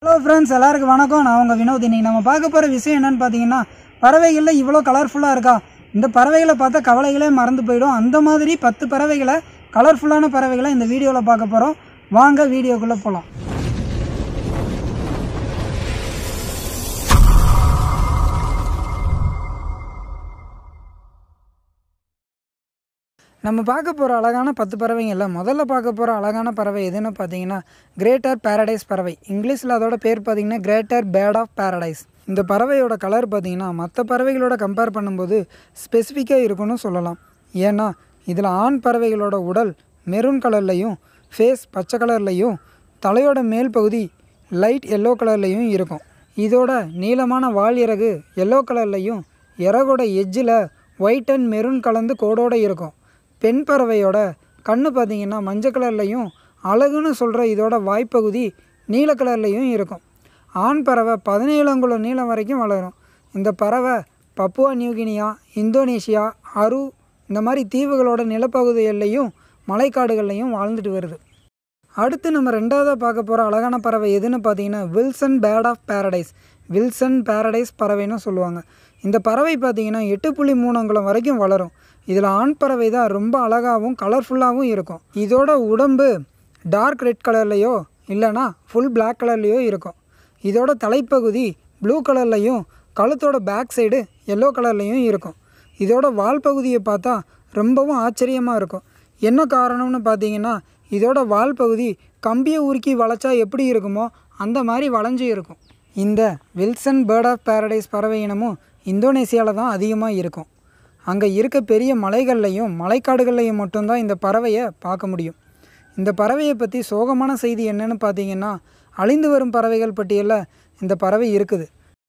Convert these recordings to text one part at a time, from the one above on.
hello friends எல்லாருக்கும் வணக்கம் நான் உங்கள் வினோத் இன்னைக்கு நம்ம பார்க்க போகிற விஷயம் என்னன்னு பார்த்தீங்கன்னா பறவைகளில் இவ்வளோ கலர்ஃபுல்லாக இருக்கா இந்த பறவைகளை பார்த்தா கவலைகளே மறந்து போயிடும் அந்த மாதிரி பத்து பறவைகளை கலர்ஃபுல்லான பறவைகளை இந்த வீடியோவில் பார்க்க போகிறோம் வாங்க வீடியோக்குள்ளே போகலாம் நம்ம பார்க்க போகிற அழகான பத்து பறவைங்கள்ல முதல்ல பார்க்க போகிற அழகான பறவை எதுன்னு பார்த்தீங்கன்னா கிரேட்டர் பேரடைஸ் பறவை இங்கிலீஷில் அதோட பேர் பார்த்தீங்கன்னா கிரேட்டர் பேர்ட் ஆஃப் பேரடைஸ் இந்த பறவையோட கலர் பார்த்தீங்கன்னா மற்ற பறவைகளோட கம்பேர் பண்ணும்போது ஸ்பெசிஃபிக்காக இருக்குன்னு சொல்லலாம் ஏன்னா இதில் ஆண் பறவைகளோட உடல் மெரூன் கலர்லையும் ஃபேஸ் பச்சை கலர்லையும் தலையோட மேல் பகுதி லைட் எல்லோ கலர்லையும் இருக்கும் இதோட நீளமான வால் இறகு எல்லோ கலர்லையும் இறகோட எட்ஜில் ஒயிட் அண்ட் மெரூன் கலந்து கோடோட இருக்கும் பெண் பறவையோட கண்ணு பார்த்தீங்கன்னா மஞ்சள் கலர்லையும் அழகுன்னு சொல்கிற இதோட வாய்ப்பகுதி நீல கலர்லையும் இருக்கும் ஆண் பறவை பதினேழு அங்குலம் நீளம் வரைக்கும் வளரும் இந்த பறவை பப்புவா நியூகினியா இந்தோனேஷியா அரு இந்த மாதிரி தீவுகளோட நிலப்பகுதிகள்லையும் மலைக்காடுகள்லையும் வாழ்ந்துட்டு வருது அடுத்து நம்ம ரெண்டாவதாக பார்க்க போகிற அழகான பறவை எதுன்னு பார்த்தீங்கன்னா Wilson bird of paradise Wilson paradise பறவைன்னு சொல்லுவாங்க இந்த பறவை பார்த்தீங்கன்னா எட்டு புள்ளி மூணு அங்குலம் வரைக்கும் வளரும் இதில் ஆண் பறவை தான் ரொம்ப அழகாகவும் கலர்ஃபுல்லாகவும் இருக்கும் இதோட உடம்பு டார்க் ரெட் கலர்லேயோ இல்லைனா ஃபுல் Black கலர்லேயோ இருக்கும் இதோட தலைப்பகுதி ப்ளூ கலர்லையும் கழுத்தோட பேக் சைடு எல்லோ கலர்லையும் இருக்கும் இதோட வால் பகுதியை பார்த்தா ரொம்பவும் ஆச்சரியமாக இருக்கும் என்ன காரணம்னு பார்த்தீங்கன்னா இதோட வால் பகுதி கம்பியை உருக்கி வளைச்சா எப்படி இருக்குமோ அந்த மாதிரி வளைஞ்சு இருக்கும் இந்த வில்சன் பேர்ட் ஆஃப் பேரடைஸ் பறவை இனமும் இந்தோனேசியாவில் தான் அதிகமாக இருக்கும் அங்கே இருக்க பெரிய மலைகள்லையும் மலைக்காடுகள்லையும் மட்டும்தான் இந்த பறவையை பார்க்க முடியும் இந்த பறவையை பற்றி சோகமான செய்தி என்னன்னு பார்த்தீங்கன்னா அழிந்து வரும் பறவைகள் பட்டியலில் இந்த பறவை இருக்குது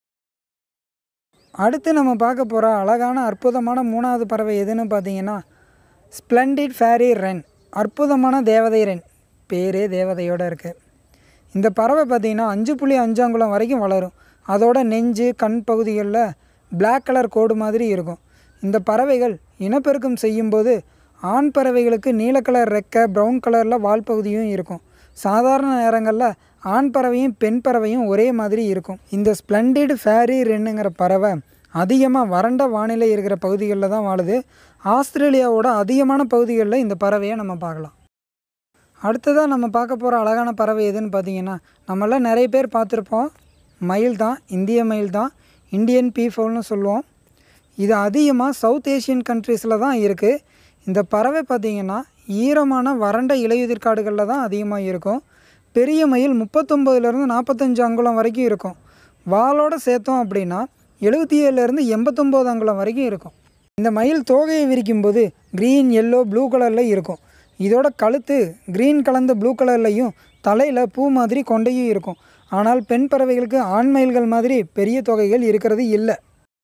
அடுத்து நம்ம பார்க்க போகிற அழகான அற்புதமான மூணாவது பறவை எதுன்னு பார்த்தீங்கன்னா ஸ்ப்ளண்டிட் ஃபேரி ரென் அற்புதமான தேவதை ரென் பேரே தேவதையோடு இருக்குது இந்த பறவை பார்த்திங்கன்னா அஞ்சு புள்ளி அஞ்சு அங்குலம் வரைக்கும் வளரும் அதோட நெஞ்சு கண் பகுதிகளில் Black கலர் கோடு மாதிரி இருக்கும் இந்த பறவைகள் இனப்பெருக்கம் செய்யும்போது ஆண் பறவைகளுக்கு நீல கலர் ரெக்கை ப்ரௌன் கலரில் வால் பகுதியும் இருக்கும் சாதாரண நேரங்களில் ஆண் பறவையும் பெண் பறவையும் ஒரே மாதிரி இருக்கும் இந்த ஸ்ப்ளண்டிட் ஃபேரி ரென்னுங்கிற பறவை அதிகமாக வறண்ட வானிலை இருக்கிற பகுதிகளில் தான் வாழுது ஆஸ்திரேலியாவோட அதிகமான பகுதிகளில் இந்த பறவையை நம்ம பார்க்கலாம் அடுத்ததாக நம்ம பார்க்க போகிற அழகான பறவை எதுன்னு பார்த்தீங்கன்னா நம்மளாம் நிறைய பேர் பார்த்துருப்போம் மயில் தான் இந்திய மயில் தான் இந்தியன் பீஃபோல்னு சொல்லுவோம் இது அதிகமாக சவுத் ஏஷியன் கண்ட்ரீஸில் தான் இருக்குது இந்த பறவை பார்த்திங்கன்னா ஈரமான வறண்ட இலையுதிர் காடுகளில் தான் அதிகமாக இருக்கும் பெரிய மயில் முப்பத்தொம்போதுலேருந்து நாற்பத்தஞ்சு அங்குலம் வரைக்கும் இருக்கும் வாலோட சேர்த்தோம் அப்படின்னா எழுபத்தி ஏழுலேருந்து எண்பத்தொம்போது அங்குலம் வரைக்கும் இருக்கும் இந்த மயில் தோகையை விரிக்கும்போது க்ரீன் எல்லோ ப்ளூ கலரில் இருக்கும் இதோட கழுத்து க்ரீன் கலந்த ப்ளூ கலர்லையும் தலையில் பூ மாதிரி கொண்டையும் இருக்கும் ஆனால் பெண் பறவைகளுக்கு ஆண் மயில்கள் மாதிரி பெரிய தொகைகள் இருக்கிறது இல்லை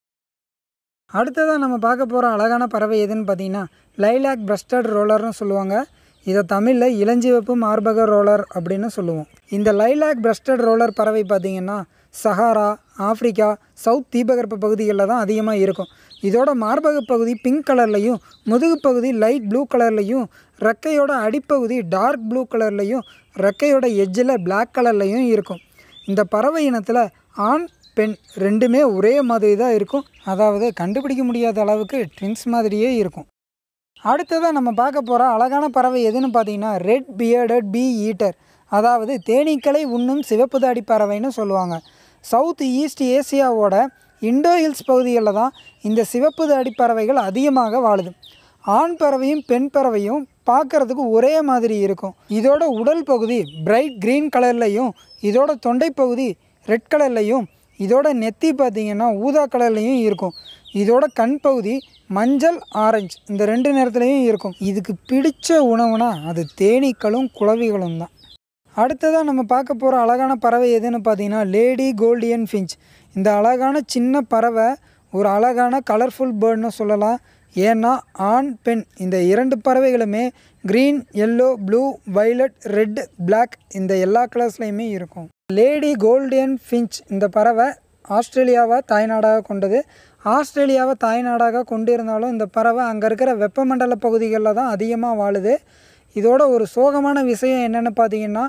அடுத்ததாக நம்ம பார்க்க போகிற அழகான பறவை எதுன்னு பார்த்தீங்கன்னா லைலாக் பிரஸ்டட் ரோலர்னு சொல்லுவாங்க இதை தமிழில் இளஞ்சிவப்பு மார்பக ரோலர் அப்படின்னு சொல்லுவோம் இந்த லைலாக் பிரஸ்டட் ரோலர் பறவை பார்த்தீங்கன்னா சஹாரா ஆப்பிரிக்கா சவுத் தீபகற்ப பகுதிகளில் தான் அதிகமாக இருக்கும் இதோட மார்பக பகுதி பிங்க் கலர்லையும் முதுகு பகுதி லைட் ப்ளூ கலர்லையும் ரெக்கையோட அடிப்பகுதி டார்க் ப்ளூ கலர்லையும் ரெக்கையோட எட்ஜில் Black கலர்லையும் இருக்கும் இந்த பறவை இனத்தில் ஆண் பெண் ரெண்டுமே ஒரே மாதிரி தான் இருக்கும் அதாவது கண்டுபிடிக்க முடியாத அளவுக்கு ட்வின்ஸ் மாதிரியே இருக்கும் அடுத்ததாக நம்ம பார்க்க போகிற அழகான பறவை எதுன்னு பார்த்தீங்கன்னா ரெட் பியர்டட் பீ ஈட்டர் அதாவது தேனீக்களை உண்ணும் சிவப்பு தாடி பறவைன்னு சொல்லுவாங்க சவுத் ஈஸ்ட் ஏசியாவோட இண்டோ ஹில்ஸ் பகுதிகளில் தான் இந்த சிவப்பு தாடி பறவைகள் அதிகமாக வாழுது ஆண் பறவையும் பெண் பறவையும் பார்க்கறதுக்கு ஒரே மாதிரி இருக்கும் இதோட உடல் பகுதி பிரைட் க்ரீன் கலர்லையும் இதோட தொண்டை பகுதி ரெட் கலர்லையும் இதோட நெத்தி பார்த்தீங்கன்னா ஊதா கலர்லையும் இருக்கும் இதோட கண் பகுதி மஞ்சள் ஆரஞ்சு இந்த ரெண்டு நிறத்துலையும் இருக்கும் இதுக்கு பிடிச்ச உணவுனா அது தேனீக்களும் குளவிகளும் தான் அடுத்ததாக நம்ம பார்க்க போகிற அழகான பறவை எதுன்னு பார்த்தீங்கன்னா லேடி கோல்டியன் ஃபிஞ்ச் இந்த அழகான சின்ன பறவை ஒரு அழகான கலர்ஃபுல் பேர்ட்னு சொல்லலாம் ஏன்னா ஆண் பெண் இந்த இரண்டு பறவைகளுமே green yellow blue violet red Black இந்த எல்லா கலர்ஸ்லையுமே இருக்கும் லேடி கோல்டியன் ஃபிஞ்ச் இந்த பறவை ஆஸ்திரேலியாவை தாய்நாடாக கொண்டது ஆஸ்திரேலியாவை தாய்நாடாக கொண்டிருந்தாலும் இந்த பறவை அங்கே இருக்கிற வெப்பமண்டல பகுதிகளில் தான் அதிகமாக வாழுது இதோட ஒரு சோகமான விஷயம் என்னென்னு பார்த்தீங்கன்னா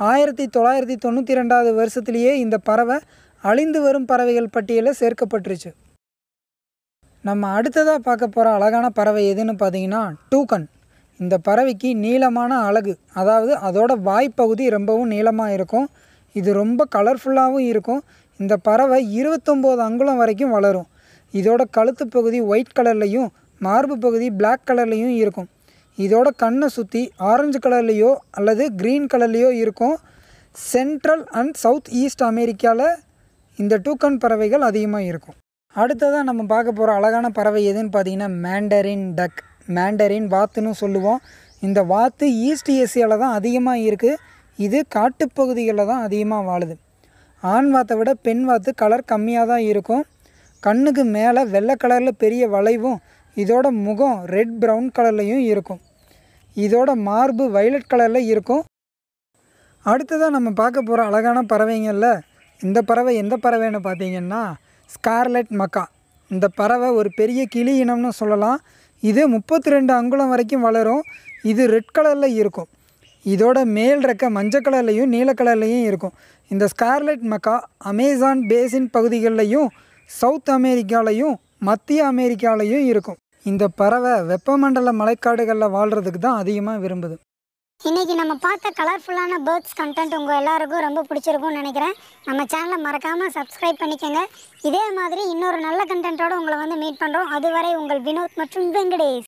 ஆயிரத்தி தொள்ளாயிரத்தி தொண்ணூற்றி ரெண்டாவது வருஷத்துலேயே இந்த பறவை அழிந்து வரும் பறவைகள் பட்டியலில் சேர்க்கப்பட்டுருச்சு நம்ம அடுத்ததாக பார்க்க போகிற அழகான பறவை எதுன்னு பார்த்தீங்கன்னா டூக்கன் இந்த பறவைக்கு நீளமான அழகு அதாவது அதோட வாய்ப்பகுதி ரொம்பவும் நீளமாக இருக்கும் இது ரொம்ப கலர்ஃபுல்லாகவும் இருக்கும் இந்த பறவை இருபத்தொம்போது அங்குலம் வரைக்கும் வளரும் இதோட கழுத்து பகுதி ஒயிட் கலர்லேயும் மார்பு பகுதி பிளாக் கலர்லேயும் இருக்கும் இதோட கண்ணை சுற்றி ஆரஞ்சு கலர்லேயோ அல்லது க்ரீன் கலர்லேயோ இருக்கும் சென்ட்ரல் அண்ட் சவுத் ஈஸ்ட் அமெரிக்காவில் இந்த டூக்கன் பறவைகள் அதிகமாக இருக்கும் அடுத்ததாக நம்ம பார்க்க போகிற அழகான பறவை எதுன்னு பார்த்தீங்கன்னா மேண்டரின் டக் மேண்டரின் வாத்துன்னு சொல்லுவோம் இந்த வாத்து ஈஸ்ட் ஏசியாவில் தான் அதிகமாக இருக்குது இது காட்டுப்பகுதிகளில் தான் அதிகமாக வாழுது ஆண் வாத்தை விட பெண் வாத்து கலர் கம்மியாக தான் இருக்கும் கண்ணுக்கு மேலே வெள்ளை கலரில் பெரிய வளைவும் இதோட முகம் ரெட் ப்ரௌன் கலர்லேயும் இருக்கும் இதோட மார்பு வைலட் கலரில் இருக்கும் அடுத்ததாக நம்ம பார்க்க போகிற அழகான பறவைங்களில் இந்த பறவை எந்த பறவைன்னு பார்த்தீங்கன்னா ஸ்கார்லெட் மக்கா இந்த பறவை ஒரு பெரிய கிளி இனம்னு சொல்லலாம் இது முப்பத்தி ரெண்டு அங்குலம் வரைக்கும் வளரும் இது ரெட் கலரில் இருக்கும் இதோட மேல் ரெக்க மஞ்சள் கலர்லேயும் நீல கலர்லேயும் இருக்கும் இந்த ஸ்கார்லெட் மக்கா அமேசான் பேசின் பகுதிகளிலையும் சவுத் அமெரிக்காலையும் மத்திய அமெரிக்காலையும் இருக்கும் இந்த பறவை வெப்பமண்டல மலைக்காடுகளில் வாழ்கிறதுக்கு தான் அதிகமாக விரும்புது இன்னைக்கு நம்ம பார்த்த கலர்ஃபுல்லான பேர்ட்ஸ் கண்டென்ட் உங்கள் எல்லாருக்கும் ரொம்ப பிடிச்சிருக்கும்னு நினைக்கிறேன் நம்ம சேனலை மறக்காமல் சப்ஸ்கிரைப் பண்ணிக்கோங்க இதே மாதிரி இன்னொரு நல்ல கண்டென்ட்டோட உங்களை வந்து மீட் பண்ணுறோம் அதுவரை உங்கள் வினோத் மற்றும் வெங்கடேஷ்